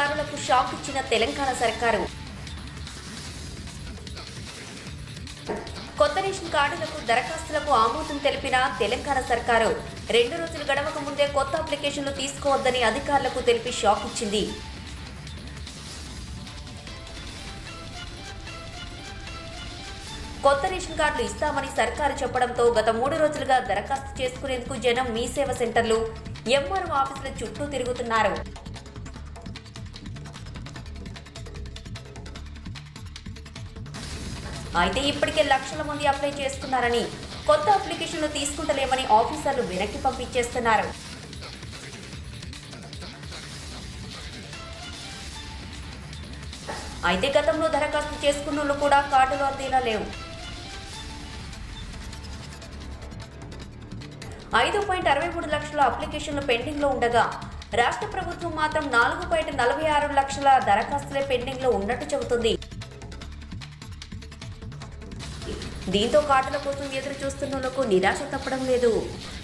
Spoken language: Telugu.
పింఛనుదారులకు షాక్ ఇచ్చిన తెలంగాణ సర్కారు కొత్త రేషన్ కార్డులకు దరఖాస్తులకు ఆమోదం తెలిపిన తెలంగాణ సర్కారు రెండు రోజులు గడవక ముందే కొత్త అప్లికేషన్లు తీసుకోవద్దని అధికారులకు తెలిపి షాక్ ఇచ్చింది కొత్త రేషన్ కార్డులు ఇస్తామని సర్కారు చెప్పడంతో గత మూడు రోజులుగా దరఖాస్తు చేసుకునేందుకు జనం మీ సేవ సెంటర్లు ఎంఆర్ఓ ఆఫీసుల చుట్టూ తిరుగుతున్నారు అయితే ఇప్పటికే లక్షల మంది అప్లై చేసుకున్నారని కొత్త అప్లికేషన్లు తీసుకుంటలేమని ఆఫీసర్లు వెనక్కి పంపించేస్తున్నారు అయితే గతంలో దరఖాస్తు చేసుకున్న వాళ్ళు కూడా కార్డులు అందేలా లేవు ఐదు పాయింట్ అరవై మూడు లక్షల అప్లికేషన్లు పెండింగ్లో ఉండగా రాష్ట్ర ప్రభుత్వం మాత్రం నాలుగు పాయింట్ నలభై ఆరు లక్షల దరఖాస్తులే పెండింగ్లో ఉన్నట్టు చెబుతుంది దీంతో కార్డుల కోసం ఎదురు చూస్తున్న వాళ్ళకు నిరాశ తప్పడం లేదు